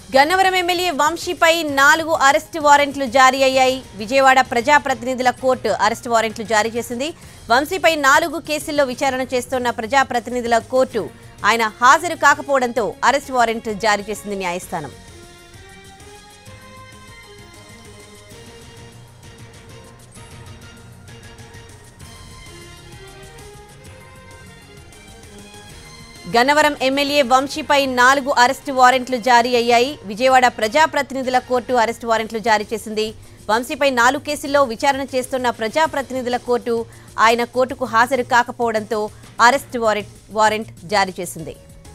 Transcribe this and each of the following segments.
Gannavaram MLA వంశీపై నాలుగు arrest వారెంట్లు జారీ అయ్యాయి విజయవాడ ప్రజాప్రతినిధుల కోర్టు అరెస్ట్ వారెంట్లు జారీ చేసింది వంశీపై నాలుగు కేసుల్లో విచారణ చేస్తున్న ప్రజాప్రతినిధుల కోర్టు ఆయన హాజరు కాకపోవడంతో అరెస్ట్ వారెంట్ జారీ చేసింది న్యాయస్థానం గన్నవరం ఎమ్మెల్యే వంశీపై నాలుగు అరెస్టు వారెంట్లు జారీ అయ్యాయి విజయవాడ ప్రజాప్రతినిధుల కోర్టు అరెస్టు వారెంట్లు జారీ చేసింది వంశీపై నాలుగు కేసుల్లో విచారణ చేస్తున్న ప్రజాప్రతినిధుల కోర్టు ఆయన కోర్టుకు హాజరు కాకపోవడంతో అరెస్ట్ వారెంట్ వారెంట్ జారీ చేసింది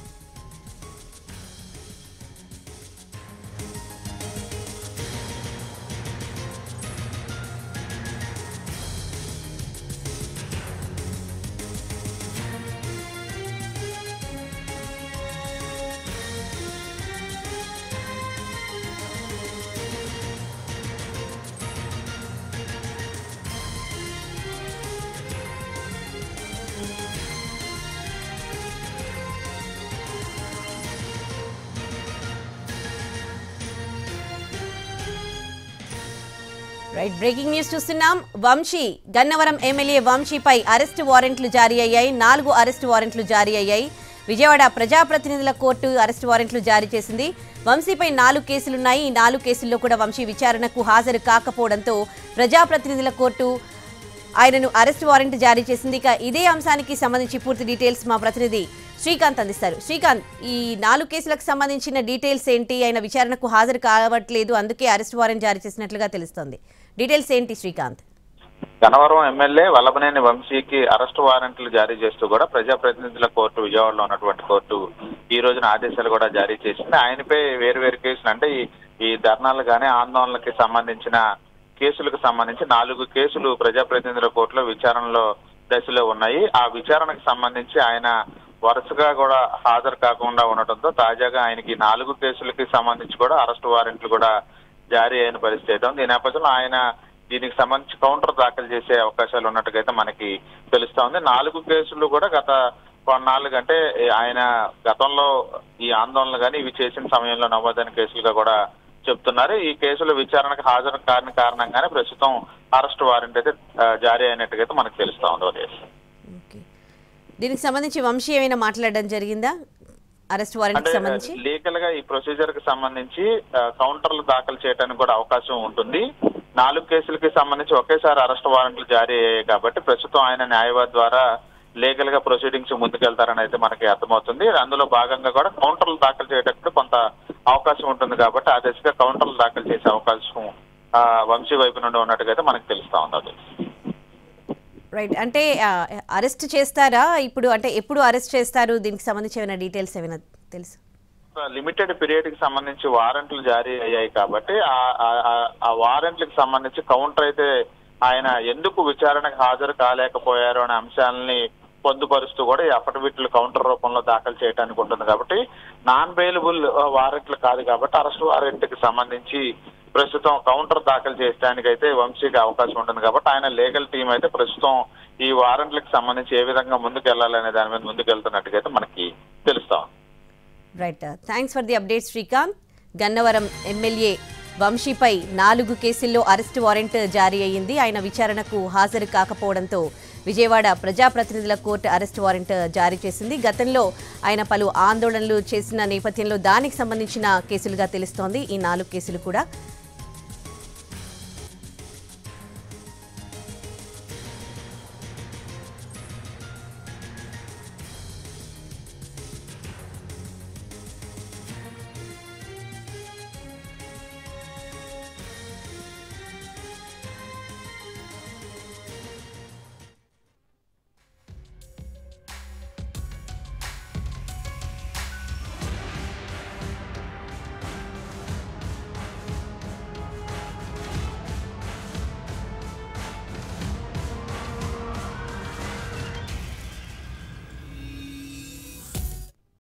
రైట్ బ్రేకింగ్ న్యూస్ చూస్తున్నాం వంశీ గన్నవరం ఎమ్మెల్యే వంశీపై అరెస్టు వారెంట్లు జారీ అయ్యాయి నాలుగు అరెస్టు వారెంట్లు జారీ అయ్యాయి విజయవాడ ప్రజాప్రతినిధుల కోర్టు అరెస్టు వారెంట్లు జారీ చేసింది వంశీపై నాలుగు కేసులున్నాయి ఈ నాలుగు కేసుల్లో కూడా వంశీ విచారణకు హాజరు కాకపోవడంతో ప్రజాప్రతినిధుల కోర్టు ఆయనను అరెస్ట్ వారెంట్ జారీ చేసింది ఇక ఇదే అంశానికి సంబంధించి పూర్తి డీటెయిల్స్ మా ప్రతినిధి శ్రీకాంత్ అందిస్తారు శ్రీకాంత్ ఈ నాలుగు కేసులకు సంబంధించిన డీటెయిల్స్ ఏంటి ఆయన విచారణకు హాజరు కావట్లేదు అందుకే అరెస్ట్ వారెంట్ జారీ చేసినట్లుగా తెలుస్తోంది డీటెయిల్స్ ఏంటి శ్రీకాంత్ గన్నవరం ఎమ్మెల్యే వల్లభనేని వంశీకి అరెస్ట్ వారెంట్లు జారీ చేస్తూ కూడా ప్రజాప్రతినిధుల కోర్టు విజయవాడలో ఉన్నటువంటి కోర్టు ఈ రోజున ఆదేశాలు కూడా జారీ చేసింది ఆయనపై వేరు వేరు కేసులు అంటే ఈ ఈ ధర్నాలు కానీ ఆందోళనలకి సంబంధించిన కేసులకు సంబంధించి నాలుగు కేసులు ప్రజాప్రతినిధుల కోర్టులో విచారణలో దశలో ఉన్నాయి ఆ విచారణకు సంబంధించి ఆయన వరుసగా కూడా హాజరు కాకుండా ఉండటంతో తాజాగా ఆయనకి నాలుగు కేసులకి సంబంధించి కూడా అరెస్ట్ వారెంట్లు కూడా జారీ అయిన పరిస్థితి అయితే ఉంది ఈ నేపథ్యంలో ఆయన దీనికి సంబంధించి కౌంటర్ దాఖలు చేసే అవకాశాలు ఉన్నట్టుగా అయితే మనకి తెలుస్తా ఉంది నాలుగు కేసులు కూడా గత కొన్నాళ్ళుగా అంటే ఆయన గతంలో ఈ ఆందోళనలు కానీ ఇవి చేసిన సమయంలో నమోదైన కేసులుగా కూడా చెప్తున్నారు ఈ కేసుల విచారణకు హాజరు కాని కారణంగానే ప్రస్తుతం అరెస్ట్ వారెంట్ అయితే ఆ, జారీ అయినట్టుగా అయితే మనకు తెలుస్తా ఉంది ఉదయం ఓకే దీనికి సంబంధించి వంశీ ఏమైనా మాట్లాడడం జరిగిందా అరెస్ట్ అంటే వారెంట్కి సంబంధించి లీగల్ గా ఈ ప్రొసీజర్ కి సంబంధించి ఆ, కౌంటర్లు దాఖలు చేయడానికి కూడా అవకాశం ఉంటుంది నాలుగు కేసులకి సంబంధించి ఒకేసారి అరెస్ట్ వారెంట్లు జారీ అయ్యాయి కాబట్టి ప్రస్తుతం ఆయన న్యాయవాది ద్వారా లీగల్ గా ప్రొసీడింగ్స్ ముందుకెళ్తారని అయితే మనకి అర్థమవుతుంది అందులో భాగంగా కూడా కౌంటర్లు దాఖలు చేయడానికి కొంత అవకాశం ఉంటుంది కాబట్టి ఆ దిశగా కౌంటర్లు దాఖలు చేసే అవకాశం ఆ, వంశీ వైపు నుండి ఉన్నట్టుగా అయితే మనకి తెలుస్తా ఉంది అది రైట్ అంటే ఆ, అరెస్ట్ చేస్తారా ఇప్పుడు అంటే ఎప్పుడు అరెస్ట్ చేస్తారు దీనికి సంబంధించి ఏమైనా డీటెయిల్స్ ఏమైనా తెలుసు లిమిటెడ్ పీరియడ్ కి సంబంధించి వారెంట్లు జారీ అయ్యాయి కాబట్టి ఆ- ఆ- ఆ- ఆ వారెంట్లకు సంబంధించి కౌంటర్ అయితే ఆయన ఎందుకు విచారణకు హాజరు కాలేకపోయారు అనే అంశాలని పొందుపరుస్తూ కూడా ఈ అఫిడవిట్లు కౌంటర్ రూపంలో దాఖలు చేయడానికి ఉంటుంది కాబట్టి నాన్ బెయిలబుల్ వారెంట్లు కాదు కాబట్టి అరెస్ట్ వారెంట్ కి సంబంధించి ప్రస్తుతం కౌంటర్ దాఖలు చేయడానికి అయితే వంశీకి అవకాశం ఉంటుంది కాబట్టి ఆయన లీగల్ టీం అయితే ప్రస్తుతం ఈ వారెంట్లకు సంబంధించి ఏ విధంగా ముందుకు వెళ్ళాలనే దాని మీద ముందుకు వెళ్తున్నట్టుగా అయితే మనకి తెలుస్తా ఉంది. Right thanks for the update Srikanth Gannavaram MLA వంశీపై నాలుగు కేసుల్లో అరెస్ట్ వారెంట్ జారీ అయ్యింది ఆయన విచారణకు హాజరు కాకపోవడంతో విజయవాడ ప్రజాప్రతినిధుల కోర్టు అరెస్ట్ వారెంట్ జారీ చేసింది గతంలో ఆయన పలు ఆందోళనలు చేసిన నేపథ్యంలో దానికి సంబంధించిన కేసులుగా తెలుస్తోంది ఈ నాలుగు కేసులు కూడా